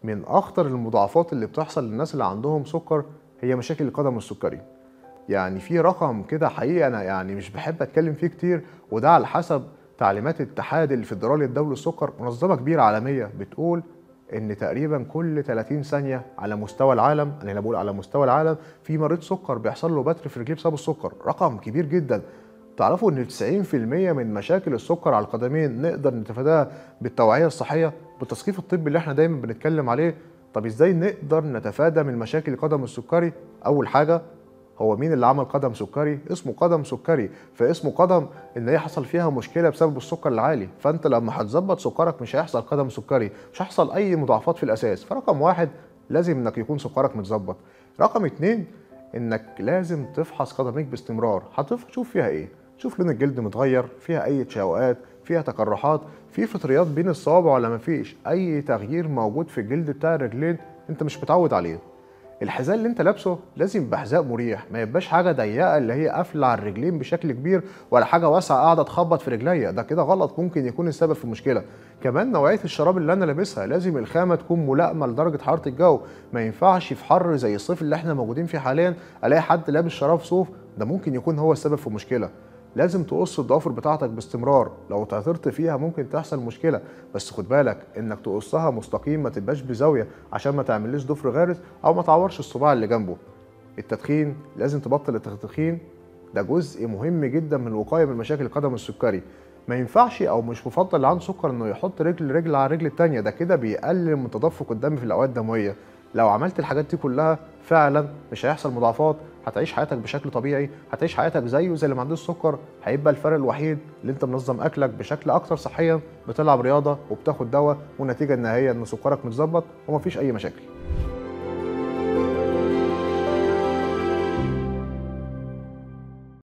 من اخطر المضاعفات اللي بتحصل للناس اللي عندهم سكر هي مشاكل القدم السكري يعني في رقم كده حقيقي انا يعني مش بحب اتكلم فيه كتير وده على حسب تعليمات الاتحاد الفيدرالي الدولي للسكر منظمه كبيره عالميه بتقول ان تقريبا كل 30 ثانيه على مستوى العالم انا هنا بقول على مستوى العالم في مريض سكر بيحصل له بتر في رجليه بسبب السكر رقم كبير جدا تعرفوا ان 90% من مشاكل السكر على القدمين نقدر نتفاداها بالتوعيه الصحيه بالتثقيف الطبي اللي احنا دايما بنتكلم عليه طب ازاي نقدر نتفادى من مشاكل القدم السكري اول حاجه هو مين اللي عمل قدم سكري اسمه قدم سكري فاسمه قدم ان هي حصل فيها مشكله بسبب السكر العالي فانت لما هتظبط سكرك مش هيحصل قدم سكري مش هيحصل اي مضاعفات في الاساس فرقم واحد لازم انك يكون سكرك متظبط رقم اتنين انك لازم تفحص قدميك باستمرار هتشوف فيها ايه شوف لون الجلد متغير فيها اي تشوهات فيها تقرحات في فطريات بين الصوابع ولا مفيش اي تغيير موجود في الجلد بتاع الرجلين انت مش متعود عليه الحذاء اللي انت لابسه لازم يبقى حذاء مريح ما يبقاش حاجه ضيقه اللي هي قافله على الرجلين بشكل كبير ولا حاجه واسعه قاعده تخبط في رجليا ده كده غلط ممكن يكون السبب في المشكله كمان نوعيه الشراب اللي انا لابسها لازم الخامه تكون ملائمه لدرجه حراره الجو ما ينفعش في حر زي الصيف اللي احنا موجودين فيه حاليا الاقي حد لابس شراب صوف ده ممكن يكون هو السبب في المشكله لازم تقص الضوافر بتاعتك باستمرار لو تعثرت فيها ممكن تحصل مشكله بس خد بالك انك تقصها مستقيم ما تبقاش بزاويه عشان ما تعمليش ضفر غارس او ما تعورش الصباع اللي جنبه التدخين لازم تبطل التدخين ده جزء مهم جدا من الوقايه من مشاكل القدم السكري ما ينفعش او مش مفضل اللي عنده سكر انه يحط رجل رجل على الرجل التانية ده كده بيقلل من تدفق الدم في الاوعيه الدمويه لو عملت الحاجات دي كلها فعلا مش هيحصل مضاعفات هتعيش حياتك بشكل طبيعي هتعيش حياتك زيه زي اللي ما عندوش سكر هيبقى الفرق الوحيد اللي انت منظم اكلك بشكل اكثر صحيا بتلعب رياضه وبتاخد دواء والنتيجه النهائيه ان سكرك متظبط ومفيش اي مشاكل